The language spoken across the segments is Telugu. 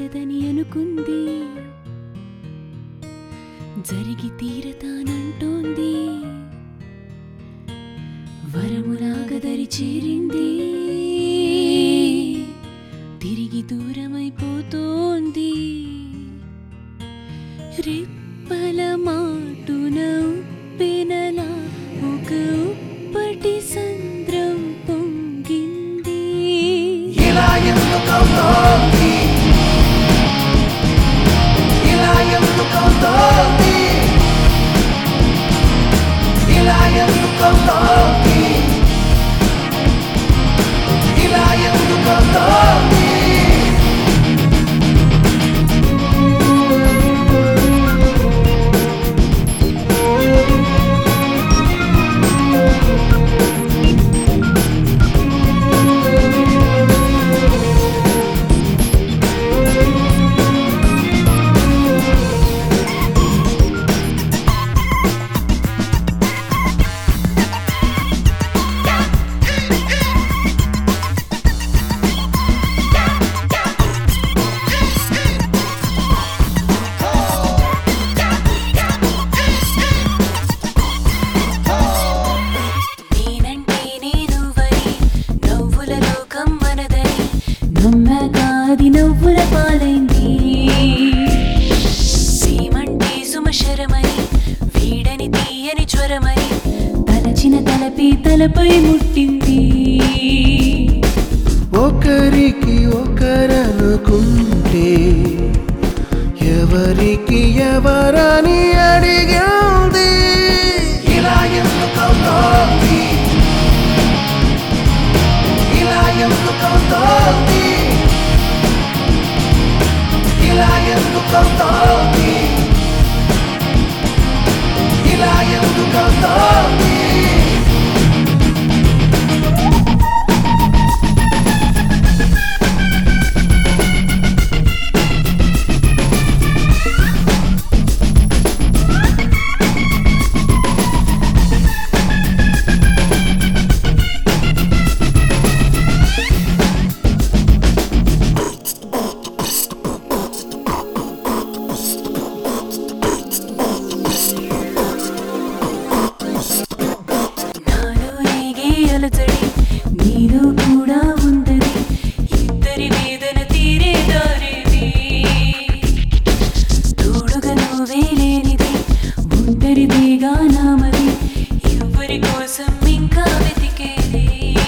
తీరదని అనుకుంది జరిగి తీరతానంటోంది వరములాగదరి చేరింది తిరిగి దూరమైపోతోంది రెప్పల మాటున ఉప్పెనలా ఒక ఉప్పటి సంద్రం పొంగింది ఇలా ఎందుకవుతోంది ఇలా ఎందుకవుతోంది ఇలా ఎందుకవుతోంది ఇలా ఎందుకవుతోంది నేనంటే నేను వరి నవ్వుల లోకం మనదని నమ్మకాది నవ్వుల పాలైంది ప్రేమంటే సుమశరమై వీడని తీయని జ్వరమై తలచిన తలపి తలపై ముట్టింది ఒకరికి ఒకరనుకుంటే ఎవరికి ఎవరని అడిగింది ఇలా ఎందుకవుతోంది ఇలా ఎందుకవుతోంది ఇలా ఎందుకవుతోంది ఇలా ఎందుకవుతోంది నాలో రేగే అలజడి నీలో కూడా ఉందని ఇద్దరి వేదన తీరే దారేది తోడుగా నువ్వే లేనిది ఒంటరిదిగా నామది ఎవరి కోసం ఇంకా వెతికేది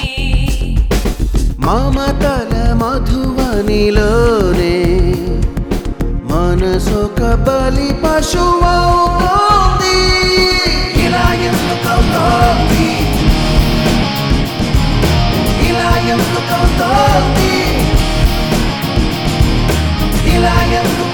మమతల మధువనిలోనే మనసొక బలి పశువవుతోంది ఇలా ఎందుకవుతోంది ఇలా ఎందుకవుతోంది ఇలా ఎందుకు